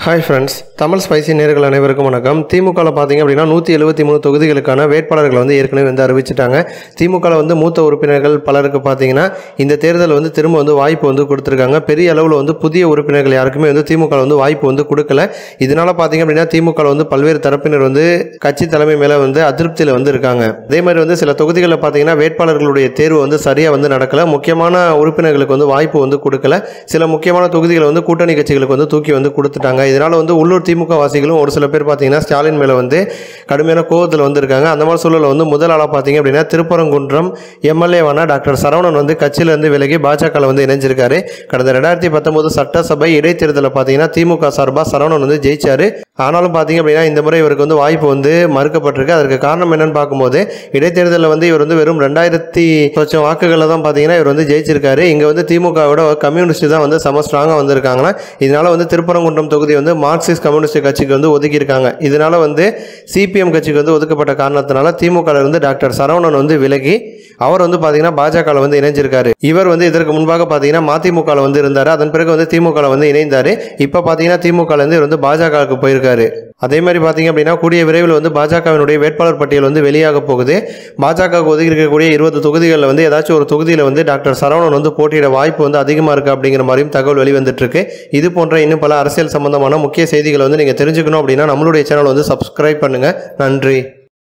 hi friends Tamil spicy நேர்கள் அனைவருக்கும் வணக்கம் திமுகவில் பார்த்தீங்க அப்படின்னா நூற்றி எழுபத்தி மூணு தொகுதிகளுக்கான வேட்பாளர்கள் வந்து ஏற்கனவே வந்து அறிவிச்சிட்டாங்க திமுகவில் வந்து மூத்த உறுப்பினர்கள் பலருக்கு பார்த்தீங்கன்னா இந்த தேர்தல் வந்து திரும்ப வந்து வாய்ப்பு வந்து கொடுத்துருக்காங்க பெரிய அளவில் வந்து புதிய உறுப்பினர்கள் யாருக்குமே வந்து திமுக வந்து வாய்ப்பு வந்து கொடுக்கல இதனால பார்த்தீங்க அப்படின்னா திமுக வந்து பல்வேறு தரப்பினர் வந்து கட்சி தலைமை மேலே வந்து அதிருப்தியில் வந்து இருக்காங்க அதே மாதிரி வந்து சில தொகுதிகளில் பார்த்தீங்கன்னா வேட்பாளர்களுடைய தேர்வு வந்து சரியாக வந்து நடக்கல முக்கியமான உறுப்பினர்களுக்கு வந்து வாய்ப்பு வந்து கொடுக்கல சில முக்கியமான தொகுதிகளை வந்து கூட்டணி கட்சிகளுக்கு வந்து தூக்கி வந்து கொடுத்துட்டாங்க இதனால் வந்து உள்ளூர் திமுக வாசிகளும் ஒரு சில பேர் பார்த்தீங்கன்னா ஸ்டாலின் மேலே வந்து கடுமையான கோவத்தில் வந்திருக்காங்க அந்த மாதிரி சூழலில் வந்து முதல் ஆளாக பார்த்தீங்க அப்படின்னா திருப்பரங்குன்றம் எம்எல்ஏவான டாக்டர் சரவணன் வந்து கட்சியிலேருந்து விலகி பாஜகவில் வந்து இணைஞ்சிருக்காரு கடந்த ரெண்டாயிரத்தி பத்தொம்போது சட்டசபை இடைத்தேர்தலில் பார்த்தீங்கன்னா திமுக சார்பாக சரவணன் வந்து ஜெயிச்சாரு ஆனாலும் பார்த்தீங்க அப்படின்னா இந்த முறை இவருக்கு வந்து வாய்ப்பு வந்து மறுக்கப்பட்டிருக்கு அதற்கு காரணம் என்னன்னு பார்க்கும்போது இடைத்தேர்தலில் வந்து இவர் வந்து வெறும் ரெண்டாயிரத்தி லட்சம் வாக்குகளில் தான் பார்த்தீங்கன்னா இவர் வந்து ஜெயிச்சிருக்காரு இங்கே வந்து திமுகவோட கம்யூனிஸ்ட் தான் வந்து செம ஸ்ட்ராங்காக வந்திருக்காங்களா இதனால வந்து திருப்பரங்குன்றம் தொகுதி வந்து மார்க்சிஸ்ட் கம்யூனிஸ்ட் கட்சிக்கு வந்து ஒதுக்கியிருக்காங்க இதனால வந்து சிபிஎம் கட்சிக்கு வந்து ஒதுக்கப்பட்ட காரணத்தினால திமுகவில் இருந்து டாக்டர் சரவணன் வந்து விலகி அவர் வந்து பார்த்தீங்கன்னா பாஜகவில் வந்து இணைஞ்சிருக்காரு இவர் வந்து இதற்கு முன்பாக பார்த்தீங்கன்னா மதிமுகவில் வந்து இருந்தார் அதன் பிறகு வந்து திமுகவில் வந்து இணைந்தார் இப்போ பார்த்தீங்கன்னா திமுகலேருந்து இவர் வந்து பாஜகவுக்கு போயிருக்காரு அதே மாதிரி பார்த்தீங்க அப்படின்னா கூடிய விரைவில் வந்து பாஜகவினுடைய வேட்பாளர் பட்டியல் வந்து வெளியாக போகுது பாஜகவுக்கு ஒதுக்கி இருக்கக்கூடிய இருபது தொகுதிகளில் வந்து ஏதாச்சும் ஒரு தொகுதியில் வந்து டாக்டர் சரவணன் வந்து போட்டியிட வாய்ப்பு வந்து அதிகமாக இருக்குது அப்படிங்கிற மாதிரியும் தகவல் வெளிவந்துட்டு இருக்கு இது போன்ற இன்னும் பல அரசியல் சம்பந்தமான முக்கிய செய்திகளை வந்து நீங்கள் தெரிஞ்சுக்கணும் அப்படின்னா நம்மளுடைய சேனல் வந்து சப்ஸ்கிரைப் பண்ணுங்கள் நன்றி